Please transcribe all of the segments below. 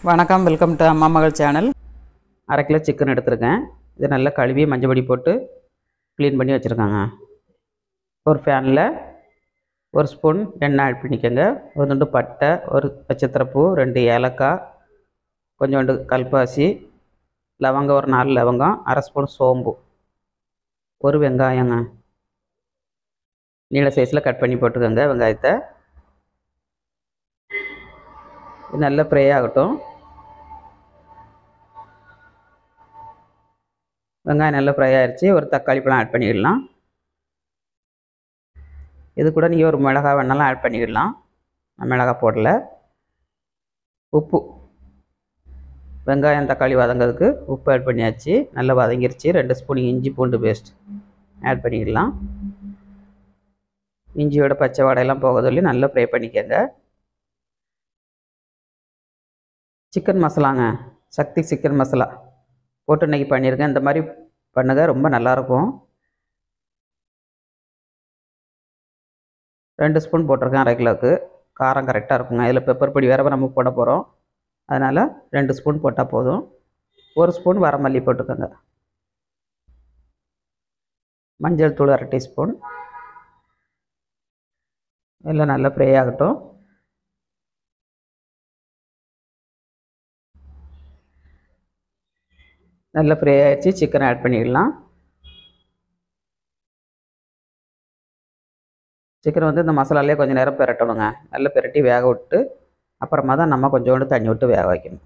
வணக்கம் welcome to அம்மா மகள் சேனல் அரை கிலோ சிக்கன் எடுத்திருக்கேன் இதை நல்லா கழுவி மஞ்சள் பொடி போட்டு க்ளீன் பண்ணி வச்சுருக்காங்க ஒரு ஃபேனில் ஒரு ஸ்பூன் எண்ணெய் ஆட் பண்ணிக்கோங்க ஒரு துண்டு பட்டை ஒரு நட்சத்திரப்பூ ரெண்டு ஏலக்காய் கொஞ்சோண்டு கல்பாசி லவங்கம் ஒரு நாலு லவங்கம் அரை ஸ்பூன் சோம்பு ஒரு வெங்காயங்க நீள சைஸில் கட் பண்ணி போட்டுக்கோங்க வெங்காயத்தை இது நல்லா ஃப்ரை ஆகட்டும் வெங்காயம் நல்லா ஃப்ரை ஆயிடுச்சு ஒரு தக்காளி பழம் ஆட் பண்ணிடலாம் இது கூட நீங்கள் ஒரு மிளகாய் வேணாலும் ஆட் பண்ணிடலாம் நான் மிளகாய் போடல உப்பு வெங்காயம் தக்காளி வதங்கிறதுக்கு உப்பு ஆட் பண்ணியாச்சு நல்லா வதங்கிருச்சு ரெண்டு ஸ்பூன் இஞ்சி பூண்டு பேஸ்ட் ஆட் பண்ணிடலாம் இஞ்சியோட பச்சை வடையெல்லாம் போக சொல்லி நல்லா ஃப்ரை பண்ணிக்கோங்க சிக்கன் மசாலாங்க சக்தி சிக்கன் மசாலா போட்டு இன்றைக்கி பண்ணியிருக்கேன் இந்த மாதிரி பண்ணுங்க ரொம்ப நல்லாயிருக்கும் ரெண்டு ஸ்பூன் போட்டிருக்கேன் அரை கிலோவுக்கு காரம் கரெக்டாக இருக்குங்க இதில் பெப்பர் பொடி வேறு நம்ம போட போகிறோம் அதனால் ரெண்டு ஸ்பூன் போட்டால் போதும் ஒரு ஸ்பூன் வரமல்லி போட்டுக்கோங்க மஞ்சள் தூள் அரை டீஸ்பூன் எல்லாம் நல்லா ஃப்ரை ஆகட்டும் நல்லா ஃப்ரை ஆகிடுச்சு சிக்கன் ஆட் பண்ணிடலாம் சிக்கன் வந்து இந்த மசாலாலே கொஞ்சம் நேரம் பிரட்டணுங்க நல்லா பிரட்டி வேக விட்டு அப்புறமா தான் நம்ம கொஞ்சோண்டு தண்ணி விட்டு வேக வைக்கணும்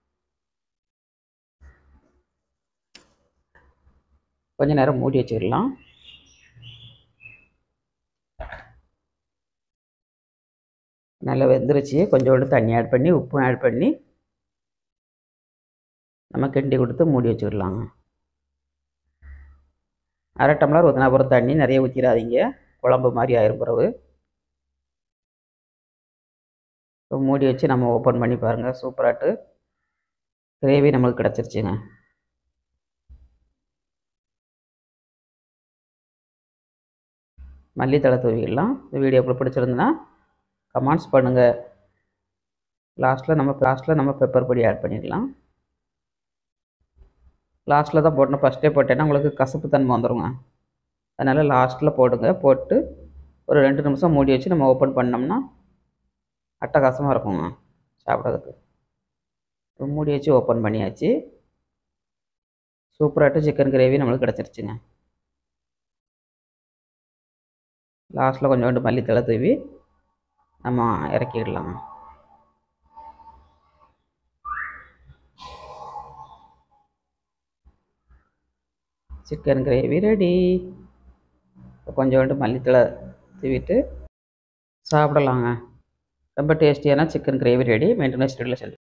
கொஞ்ச நேரம் மூடி வச்சிடலாம் நல்லா வெந்துருச்சு கொஞ்சோண்டு தண்ணி ஆட் பண்ணி உப்பும் ஆட் பண்ணி நம்ம கிண்டி கொடுத்து மூடி வச்சுக்கிடலாங்க அரை டம்ளர் ஊற்றினா பிறகு தண்ணி நிறைய ஊற்றிடாதீங்க குழம்பு மாதிரி ஆயிரும் பிறகு இப்போ மூடி வச்சு நம்ம ஓப்பன் பண்ணி பாருங்கள் சூப்பராட்டு கிரேவி நம்மளுக்கு கிடச்சிருச்சுங்க மல்லித்தலை தூவிடலாம் இந்த வீடியோ உங்களுக்கு பிடிச்சிருந்துன்னா கமெண்ட்ஸ் பண்ணுங்கள் லாஸ்ட்டில் நம்ம லாஸ்ட்டில் நம்ம பெப்பர் பொடி ஆட் பண்ணிடலாம் லாஸ்ட்டில் தான் போடணும் ஃபஸ்ட்டே போட்டேன்னா உங்களுக்கு கசப்பு தன்மை வந்துடுங்க அதனால் லாஸ்ட்டில் போடுங்க போட்டு ஒரு ரெண்டு நிமிஷம் மூடி வச்சு நம்ம ஓப்பன் பண்ணோம்னா அட்டகாசமாக இருக்குங்க சாப்பிட்றதுக்கு இப்போ மூடி வச்சு ஓப்பன் பண்ணியாச்சு சூப்பராகிட்டு சிக்கன் கிரேவி நம்மளுக்கு கிடச்சிருச்சுங்க லாஸ்ட்டில் கொஞ்சோண்டு மல்லித்தலை தூவி நம்ம இறக்கிடலாங்க சிக்கன் கிரேவி ரெடி கொஞ்சோண்டு மல்லித்தலை தூவிட்டு சாப்பிடலாங்க ரொம்ப டேஸ்டியான chicken gravy ready maintenance relation